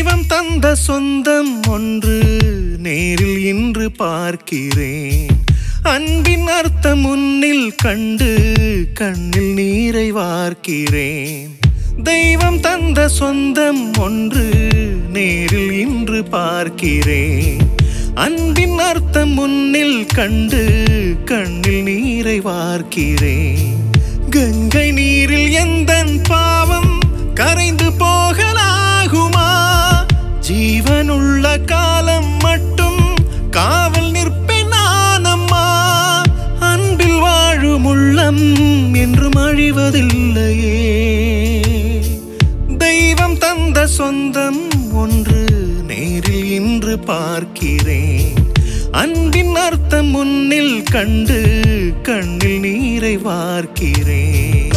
தெய்வம் தந்த சொந்தம் ஒன்று நேரில் இன்று பார்க்கிறேன் அன்பின் அர்த்தம் முன்னில் கண்டு கண்ணில் நீரை வார்க்கிறேன் தெய்வம் தந்த சொந்தம் ஒன்று நேரில் இன்று பார்க்கிறேன் அன்பின் அர்த்தம் முன்னில் கண்டு கண்ணில் நீரை வார்க்கிறேன் கங்கை நீரில் எந்தன் பாவம் கரைந்து போகலாகுமா ஜீவனுள்ள காலம் மட்டும் காவல் நிற்பேன் நானம்மா அன்பில் வாழும் உள்ளம் என்றும் அழிவதில்லையே தெய்வம் தந்த சொந்தம் ஒன்று நேரில் இன்று பார்க்கிறேன் அன்பின் அர்த்தம் முன்னில் கண்டு கண்ணில் நீரை வார்க்கிறேன்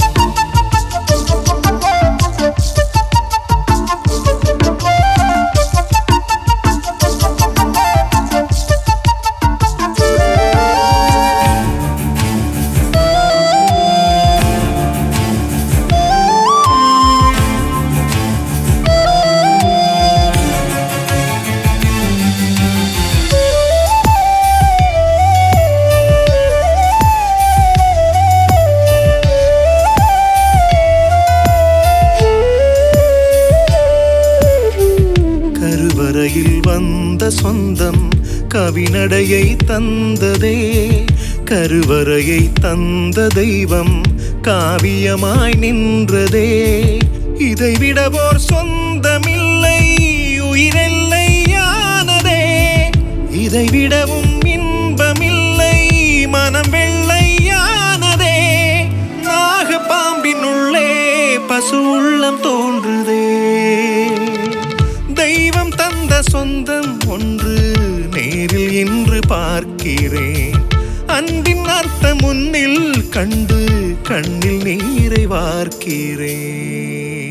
கருவறையில் வந்த சொந்தம் கவினடையை தந்ததே கருவறையை தந்த தெய்வம் காவியமாய் நின்றதே இதை விடவோர் சொந்தமில்லை உயிரெல்லையானதே இதை விடவும் இன்பமில்லை மனம் வெள்ளையானதே நாகப்பாம்பின் உள்ளே பசு உள்ளம் தோன்றுதே தெய்வம் தந்த சொந்தம் ஒன்று நேரில் இன்று பார்க்கிறேன் அன்பின் அர்த்தம் முன்னில் கண்டு கண்ணில் நீரை வார்க்கிறேன்